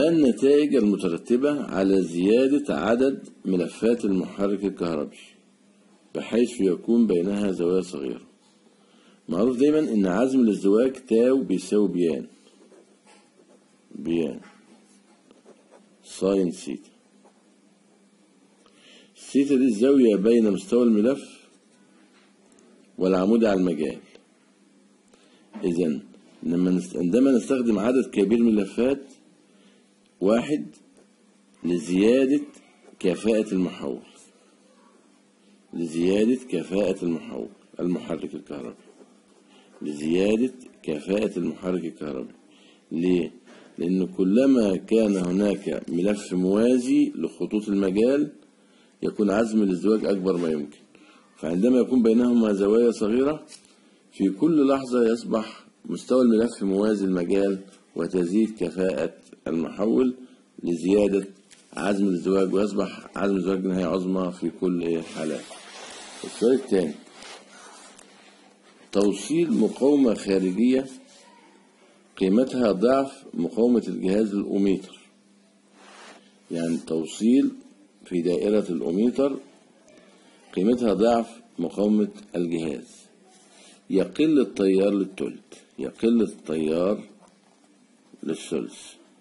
ما النتائج المترتبة على زيادة عدد ملفات المحرك الكهربي بحيث يكون بينها زوايا صغيرة معروف دايما ان عزم الازدواج تاو بيساوي بيان بيان ساين سيتا السيتا دي الزاوية بين مستوى الملف والعمود على المجال إذا لما نست- عندما نستخدم عدد كبير من الملفات واحد لزيادة كفاءة المحول لزيادة كفاءة المحول المحرك الكهربي لزيادة كفاءة المحرك الكهربي ليه؟ لأن كلما كان هناك ملف موازي لخطوط المجال يكون عزم الازدواج أكبر ما يمكن فعندما يكون بينهما زوايا صغيرة في كل لحظة يصبح مستوى الملف موازي المجال وتزيد كفاءة المحول لزيادة عزم الازدواج ويصبح عزم الازدواج نهاية عظمى في كل الحالات السؤال الثاني توصيل مقاومة خارجية قيمتها ضعف مقاومة الجهاز الأوميتر يعني توصيل في دائرة الأوميتر قيمتها ضعف مقاومة الجهاز يقل التيار للتلت يقل التيار للثلث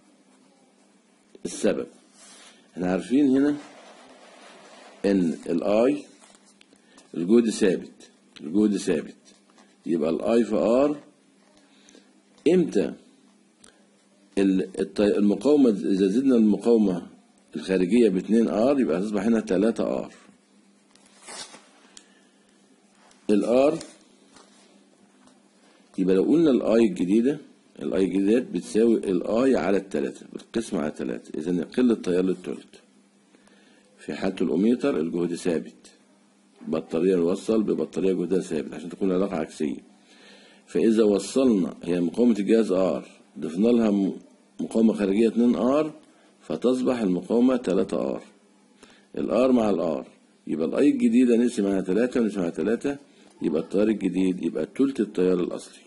السبب احنا عارفين هنا ان الاي الجهد ثابت الجهد ثابت يبقى الاي في ار امتى ال- الت- المقاومة إذا زدنا المقاومة الخارجية باتنين ار يبقى تصبح هنا تلاتة ار الار يبقى لو قلنا الاي الجديدة الاي الجديدة بتساوي الاي على التلاتة بالقسم على التلاتة إذا يقل التيار للتلت في حالة الأوميتر الجهد ثابت بطارية نوصل ببطارية جهدها ثابت عشان تكون العلاقة عكسية فإذا وصلنا هي مقاومة الجهاز R ضفنا لها م- مقاومة خارجية 2 R فتصبح المقاومة 3 R الار مع الار يبقى الاي الجديدة نقسم على 3 ونقسم على 3 يبقى التيار الجديد يبقى تلت التيار الأصلي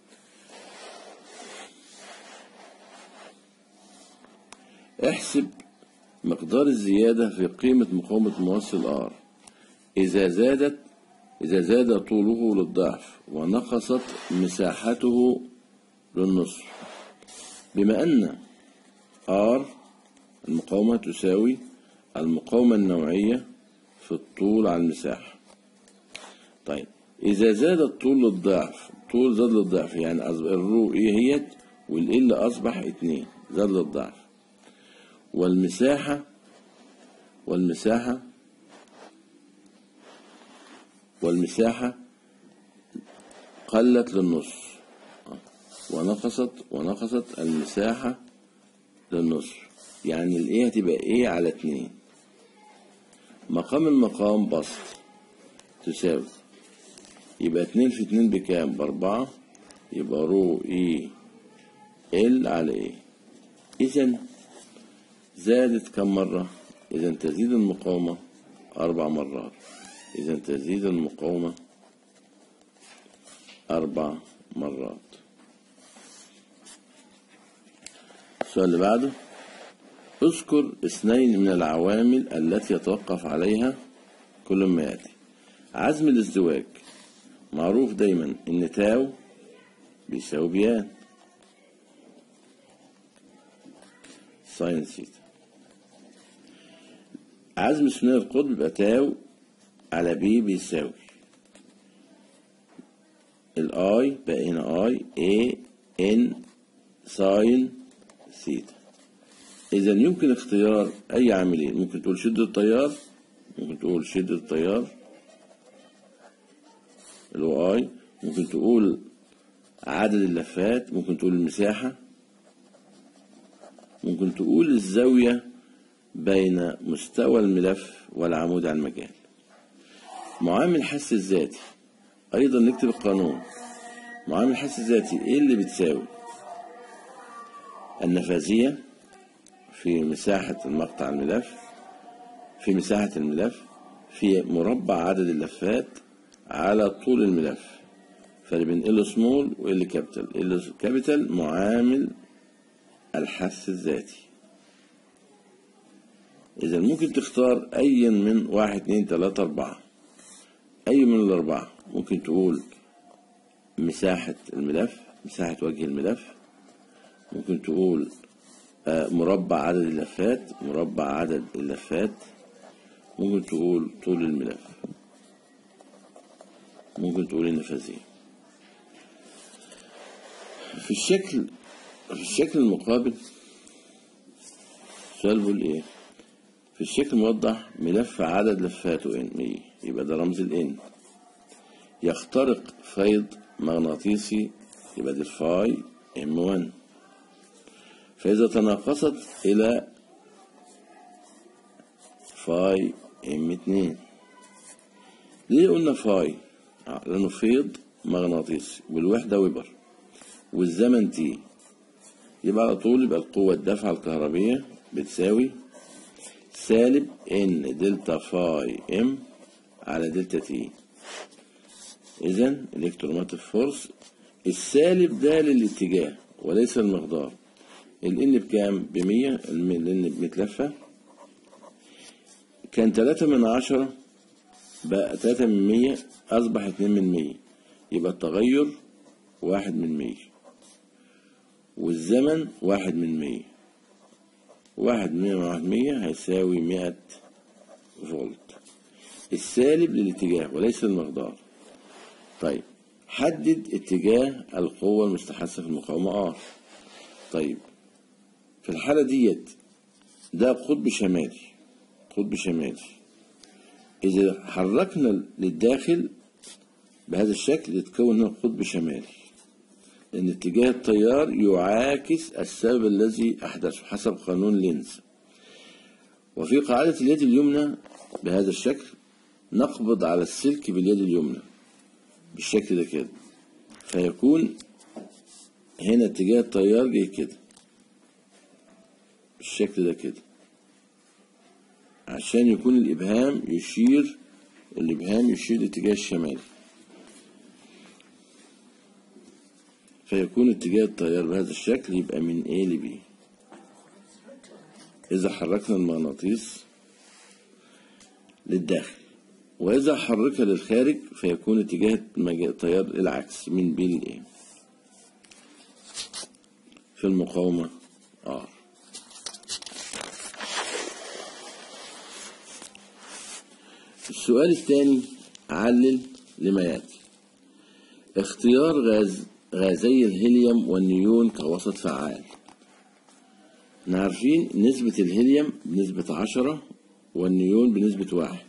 احسب مقدار الزيادة في قيمة مقاومة موصل R إذا زادت إذا زاد طوله للضعف ونقصت مساحته للنصف بما أن R المقاومة تساوي المقاومة النوعية في الطول على المساحة طيب إذا زاد الطول للضعف طول زاد للضعف يعني أصبح الرو إيه هيت والإل أصبح اتنين زاد للضعف والمساحة والمساحة والمساحة قلت للنص ونقصت ونقصت المساحة للنص يعني الايه هتبقى ايه على اتنين مقام المقام بسط تساوي يبقى اتنين في اتنين بكام باربعة يبقى رو اي ال على ايه اذا زادت كم مرة اذا تزيد المقاومة اربع مرات اذا تزيد المقاومة اربع مرات السؤال اللي بعده اذكر اثنين من العوامل التي يتوقف عليها كل ما يأتي عزم الازدواج معروف دايما ان تاو بيساوي بيان ساين سيتا عزم ثنائي القطب يبقى تاو على بي بيساوي الاي بقى هنا اي اي ان ساين ثيتا إذا يمكن اختيار أي عاملين ممكن تقول شدة التيار ممكن تقول شدة التيار اللي هو اي ممكن تقول عدد اللفات ممكن تقول المساحة ممكن تقول الزاوية بين مستوى الملف والعمود على المجال معامل الحس الذاتي أيضا نكتب القانون معامل الحس الذاتي إيه اللي بتساوي النفاذية في مساحة المقطع الملف في مساحة الملف في مربع عدد اللفات على طول الملف فرق بين ال سمول وال كابيتال ال كابيتال معامل الحث الذاتي إذا ممكن تختار أي من واحد اتنين تلاتة أربعة أي من الأربعة ممكن تقول مساحة الملف مساحة وجه الملف ممكن تقول آه، مربع عدد اللفات مربع عدد اللفات ممكن تقول طول الملف ممكن تقول النفاذية في الشكل في الشكل المقابل السؤال بيقول ايه في الشكل موضح ملف عدد لفاته ان 100 يبقى ده رمز الان يخترق فيض مغناطيسي يبقى دي الفاي ام 1 فإذا تناقصت إلى فاي ام 2 ليه قلنا فاي؟ آه، لأنه فيض مغناطيسي والوحدة ويبر والزمن تي يبقى على طول يبقى القوة الدافعة الكهربية بتساوي سالب ان دلتا فاي ام على دلتا تي اذا الكتروماتيك فورس السالب ده للاتجاه وليس المقدار الان بكام بمية الان بمتلفة كان تلاتة من عشرة بقى تلاتة من مية أصبح اتنين من مية يبقى التغير واحد من مية والزمن واحد من مية واحد من مية مع واحد مية هيساوي مئة فولت السالب للاتجاه وليس المقدار طيب حدد اتجاه القوة المستحثة في المقاومة R طيب في الحالة ديت ده قطب شمالي قطب شمالي إذا حركنا للداخل بهذا الشكل يتكون هنا قطب شمالي لأن اتجاه التيار يعاكس السبب الذي أحدثه حسب قانون لينز وفي قاعدة اليد اليمنى بهذا الشكل نقبض على السلك باليد اليمنى بالشكل ده كده فيكون هنا اتجاه التيار جاي كده بالشكل ده كده عشان يكون الإبهام يشير الإبهام يشير لاتجاه الشمال فيكون اتجاه التيار بهذا الشكل يبقى من A ل B إذا حركنا المغناطيس للداخل وإذا حركها للخارج فيكون اتجاه المجا- التيار العكس من B ل A في المقاومة R السؤال الثاني علل لما يأتي اختيار غاز غازي الهيليوم والنيون كوسط فعال احنا عارفين نسبة الهيليوم بنسبة عشرة والنيون بنسبة واحد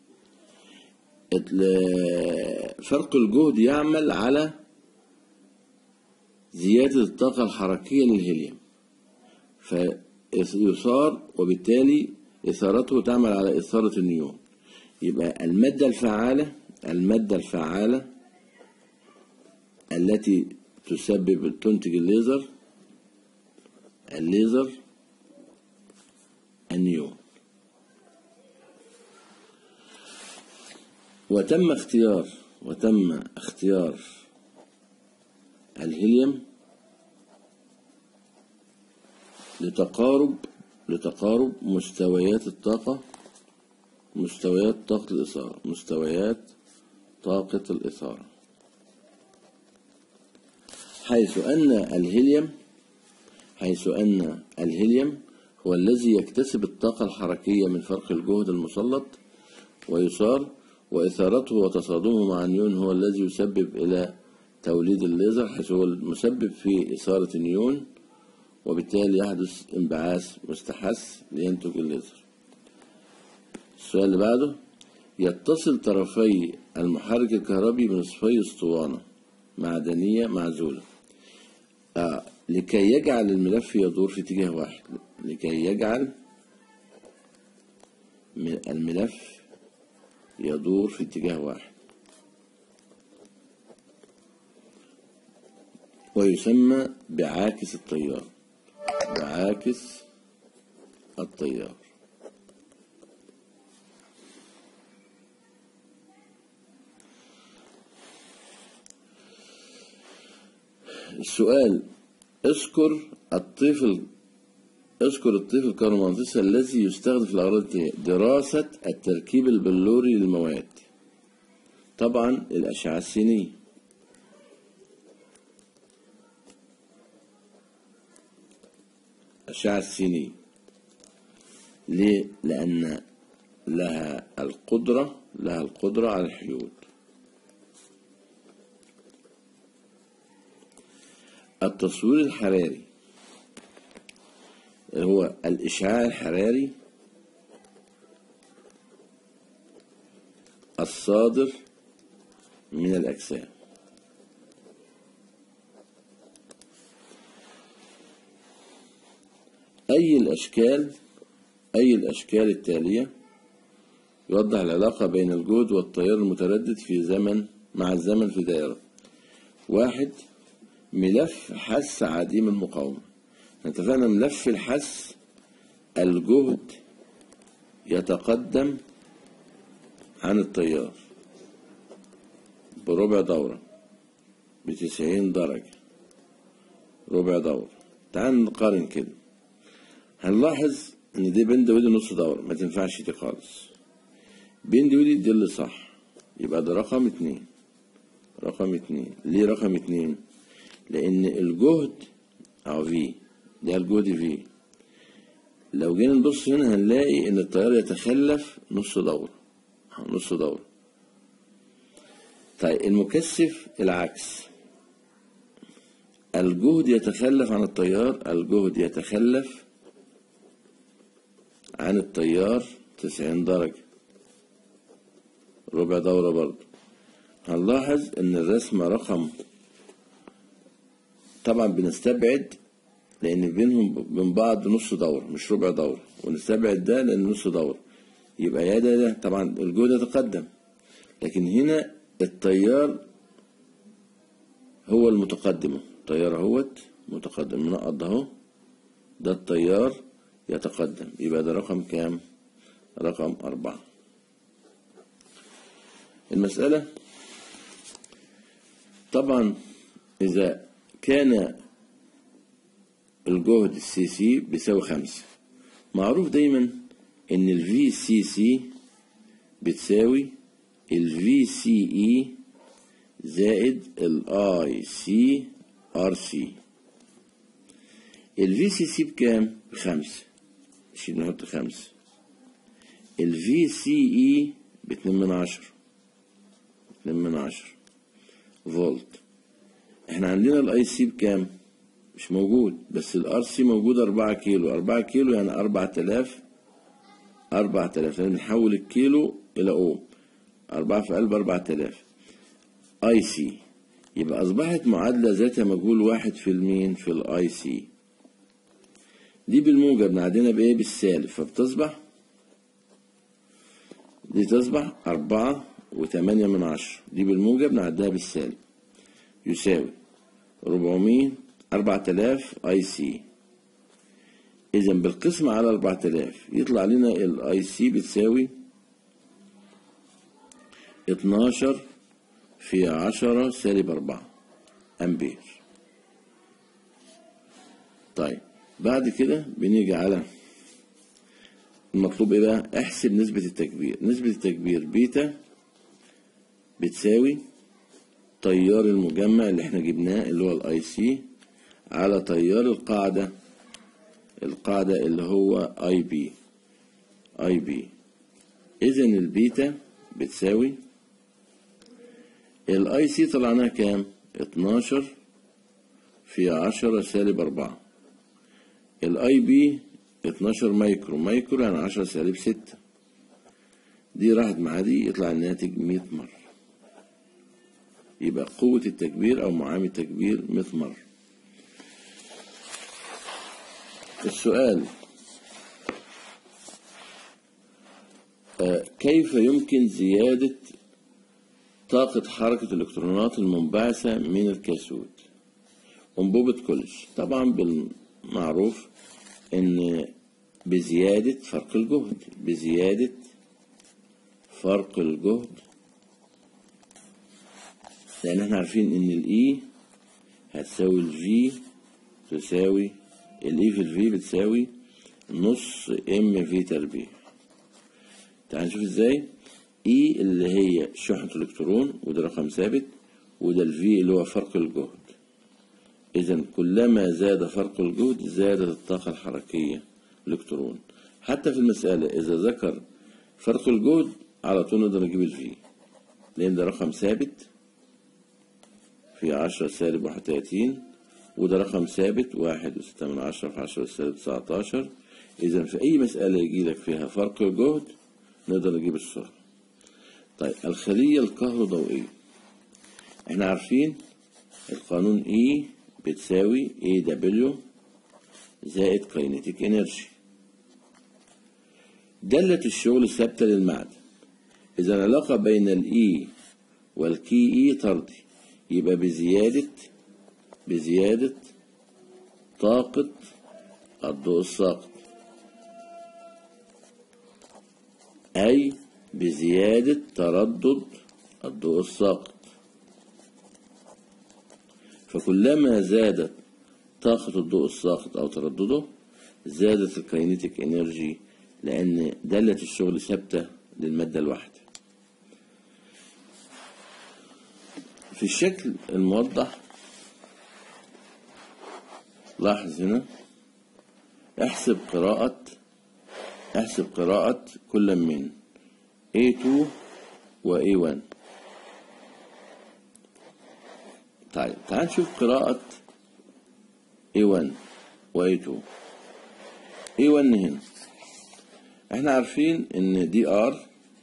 ال- فرق الجهد يعمل على زيادة الطاقة الحركية للهيليوم فيثار وبالتالي إثارته تعمل على إثارة النيون يبقى المادة الفعالة المادة الفعالة التي تسبب تنتج الليزر الليزر النيون وتم اختيار وتم اختيار الهيليوم لتقارب لتقارب مستويات الطاقة مستويات طاقة الإثارة مستويات طاقة الإثارة حيث أن الهيليوم حيث أن الهيليوم هو الذي يكتسب الطاقة الحركية من فرق الجهد المسلط ويثار وإثارته وتصادمه مع النيون هو الذي يسبب إلى توليد الليزر حيث هو المسبب في إثارة النيون وبالتالي يحدث انبعاث مستحث لينتج الليزر السؤال اللي بعده يتصل طرفي المحرك الكهربي بنصفي اسطوانة معدنية معزولة آه. لكي يجعل الملف يدور في اتجاه واحد لكي يجعل م- الملف يدور في اتجاه واحد ويسمى بعاكس التيار بعاكس التيار السؤال اذكر الطيف ال- اذكر الطيف الكهرومغناطيسي الذي يستخدم في الأغراض التالية دراسة التركيب البلوري للمواد طبعا الأشعة السينية الأشعة السينية ليه؟ لأن لها القدرة لها القدرة على الحيول التصوير الحراري هو الإشعاع الحراري الصادر من الأجسام أي الأشكال أي الأشكال التالية يوضح العلاقة بين الجهد والتيار المتردد في زمن مع الزمن في دائرة واحد ملف حس عديم المقاومة اتفقنا ملف الحس الجهد يتقدم عن التيار بربع دورة بتسعين درجة ربع دورة تعال نقارن كده هنلاحظ ان دي بند ودي نص دورة ما تنفعش دي خالص بند ودي دي اللي صح يبقى ده رقم اتنين رقم اتنين ليه رقم اتنين لان الجهد اهو في ده الجهد في لو جينا نبص هنا هنلاقي ان التيار يتخلف نص دورة نص دورة طيب المكثف العكس الجهد يتخلف عن التيار الجهد يتخلف عن التيار تسعين درجة ربع دورة برضه هنلاحظ ان الرسمة رقم طبعا بنستبعد لان بينهم بين بعض نص دورة مش ربع دورة ونستبعد ده لان نص دورة يبقى يا ده ده طبعا الجهد يتقدم لكن هنا التيار هو المتقدم التيار اهوت متقدم منقط اهو ده التيار يتقدم يبقى ده رقم كام رقم أربعة المسألة طبعا إذا كان الجهد السي سي بيساوي خمسة معروف دايما إن الفي سي سي بتساوي الفي سي اي زائد الاي سي ار سي الفي سي سي بكام؟ بخمسة نشيل نحط خمسة الفي سي اي باتنين من عشرة اتنين من عشرة فولت احنا عندنا الاي سي بكام؟ مش موجود بس الار سي موجود أربعة كيلو أربعة كيلو يعني أربعة آلاف أربعة آلاف يعني بنحول الكيلو إلى أوم أربعة في قلب أربعة آلاف اي سي يبقى أصبحت معادلة ذات مجهول واحد في المين في الاي سي دي بالموجب نعدينا بإيه بالسالب فبتصبح دي تصبح أربعة وثمانية من عشرة دي بالموجب نعديها بالسالب يساوي ربعمية أربعة آلاف أي سي إذا بالقسمة على أربعة آلاف يطلع لنا الأي سي بتساوي اتناشر في عشرة سالب أربعة أمبير طيب بعد كده بنيجي على المطلوب ايه بقى احسب نسبة التكبير نسبة التكبير بيتا بتساوي تيار المجمع اللي احنا جبناه اللي هو الاي سي على تيار القاعدة القاعدة اللي هو اي بي اي بي اذا البيتا بتساوي الاي سي طلعناها كام اتناشر في عشرة سالب أربعة الاي بي 12 مايكرو مايكرو يعني 10 سالب 6 دي راحت مع دي يطلع الناتج 100 مرة يبقى قوة التكبير أو معامل التكبير 100 مرة السؤال آه كيف يمكن زيادة طاقة حركة الإلكترونات المنبعثة من الكاسود أنبوبة كولش طبعا بالمعروف ان بزيادة فرق الجهد بزيادة فرق الجهد لان احنا عارفين ان الاي هتساوي الفي تساوي الاي في الفي بتساوي نص ام في تربيع تعال نشوف ازاي اي اللي هي شحنة الالكترون وده رقم ثابت وده الفي اللي هو فرق الجهد اذا كلما زاد فرق الجهد زادت الطاقة الحركية الالكترون حتى في المسألة اذا ذكر فرق الجهد على طول نقدر نجيب الفي لان ده رقم ثابت في عشرة سالب واحد وتلاتين وده رقم ثابت واحد وستة من عشرة في عشرة سالب تسعتاشر إذا في أي مسألة يجيلك فيها فرق الجهد نقدر نجيب السرعة طيب الخلية الكهروضوئية احنا عارفين القانون E بتساوي AW زائد كاينيتيك انرجي دالة الشغل ثابتة للمعدن إذا العلاقة بين الإي والكي إي طردي يبقى بزيادة بزيادة طاقة الضوء الساقط أي بزيادة تردد الضوء الساقط فكلما زادت طاقة الضوء الساقط أو تردده زادت الكاينيتيك انرجي لأن دالة الشغل ثابتة للمادة الواحدة في الشكل الموضح لاحظ هنا احسب قراءة احسب قراءة كل من A2 و A1 طيب تعال نشوف قراءة A1 و A2 A1 هنا احنا عارفين ان دي ار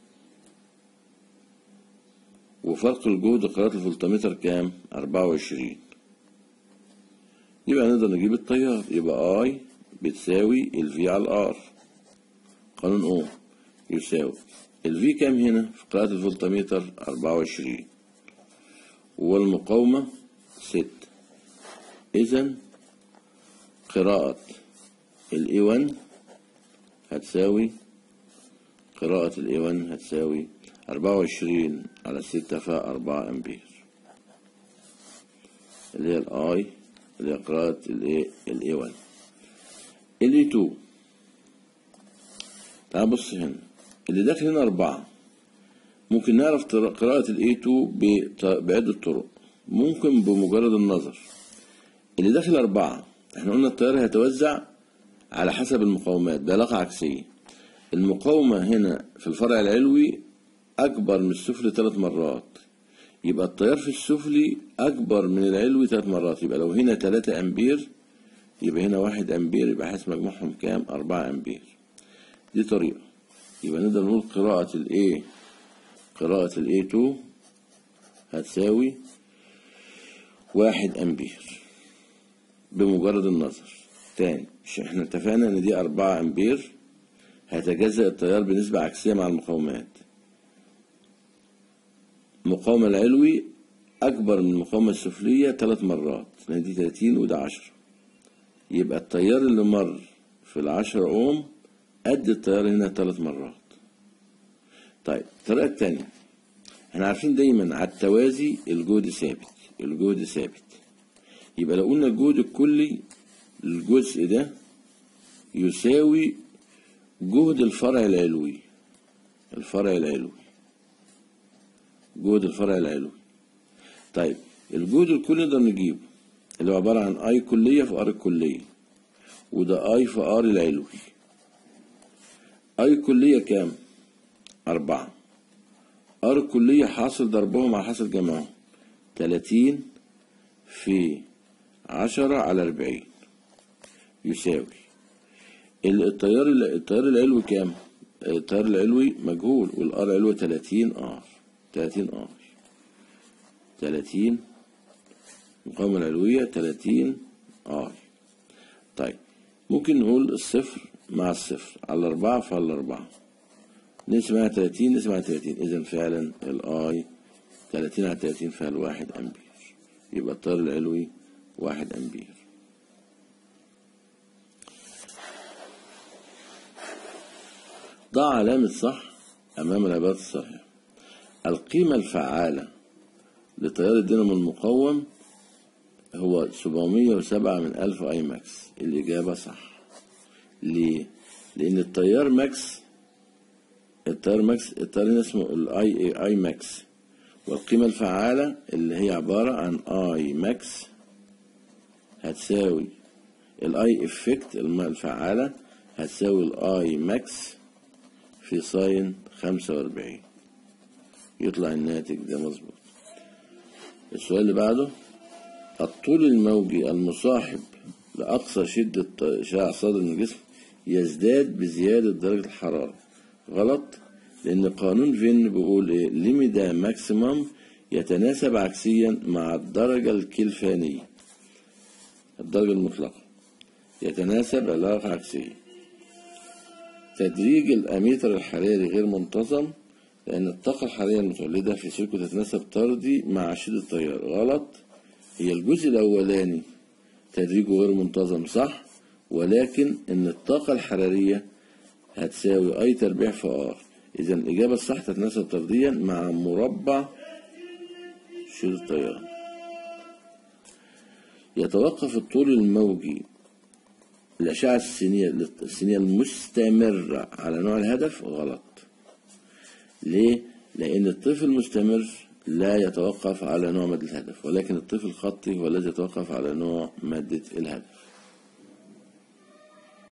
وفرق الجهد قراءة الفولتمتر كام؟ 24 يبقى نقدر نجيب التيار يبقى اي بتساوي الفي على الار قانون اوم يساوي الفي كام هنا في قراءة الفولتمتر 24 والمقاومة 6 إذا قراءة الاي 1 هتساوي قراءة الاي 1 هتساوي 24 على 6 فيها 4 أمبير اللي هي الاي اللي هي قراءة الاي الاي 1 الاي 2 تعال بص هنا اللي داخل هنا أربعة ممكن نعرف تر- قراءة الاي 2 بط- بعدة طرق ممكن بمجرد النظر اللي داخل أربعة احنا قلنا التيار هيتوزع على حسب المقاومات ده علاقة عكسية المقاومة هنا في الفرع العلوي أكبر من السفلي ثلاث مرات يبقى التيار في السفلي أكبر من العلوي ثلاث مرات يبقى لو هنا تلاتة أمبير يبقى هنا واحد أمبير يبقى حيث مجموعهم كام أربعة أمبير دي طريقة يبقى نقدر نقول قراءة ال A قراءة ال A2 هتساوي واحد أمبير بمجرد النظر تاني مش احنا اتفقنا ان دي أربعة أمبير هيتجزأ التيار بنسبة عكسية مع المقاومات المقاومة العلوي أكبر من المقاومة السفلية ثلاث مرات لأن دي 30 وده 10 يبقى التيار اللي مر في العشرة أوم قد التيار هنا ثلاث مرات طيب الطريقة التانية احنا عارفين دايما على التوازي الجهد ثابت الجهد ثابت يبقى لو قلنا الجهد الكلي الجزء ده يساوي جهد الفرع العلوي الفرع العلوي جهد الفرع العلوي طيب الجهد الكلي نقدر نجيبه اللي هو عبارة عن اي كلية في ار الكلية وده اي في ار العلوي اي كلية كام؟ أربعة ار الكلية حاصل ضربهم على حاصل جمعهم تلاتين في عشرة على أربعين يساوي ال- التيار ال- التيار العلوي كام؟ التيار العلوي مجهول والار العلوي 30 ار 30 ار 30 المقاومة العلوية 30 ار طيب ممكن نقول الصفر مع الصفر على أربعة فعلى أربعة نسمع 30 نسمع 30 إذا فعلا الآي 30 على 30 فعل واحد أمبير يبقى التيار العلوي واحد أمبير ضع علامة صح أمام العبارة الصحيحة القيمة الفعالة لتيار الدينامو المقاوم هو 707 من ألف أي ماكس الإجابة صح ليه؟ لأن التيار ماكس التيار ماكس التيار هنا اسمه الاي اي ماكس والقيمة الفعالة اللي هي عبارة عن اي ماكس هتساوي الاي افكت الفعالة هتساوي الاي ماكس في ساين خمسة وأربعين يطلع الناتج ده مظبوط السؤال اللي بعده الطول الموجي المصاحب لأقصى شدة إشعاع صادر من الجسم يزداد بزيادة درجة الحرارة غلط لأن قانون فين بيقول إيه ليميدا ماكسيمم يتناسب عكسيا مع الدرجة الكلفانية الدرجة المطلقة يتناسب علاقة عكسية تدريج الأميتر الحراري غير منتظم لأن الطاقة الحرارية المتولدة في سلوكه تتناسب طردي مع شدة التيار غلط هي الجزء الأولاني تدريجه غير منتظم صح ولكن إن الطاقة الحرارية هتساوي أي تربيع في آر إذا الإجابة الصح تتناسب طرديا مع مربع شدة التيار يتوقف الطول الموجي الأشعة السينية السينية المستمرة على نوع الهدف غلط ليه؟ لأن الطفل المستمر لا يتوقف على نوع مادة الهدف ولكن الطفل الخطي هو الذي يتوقف على نوع مادة الهدف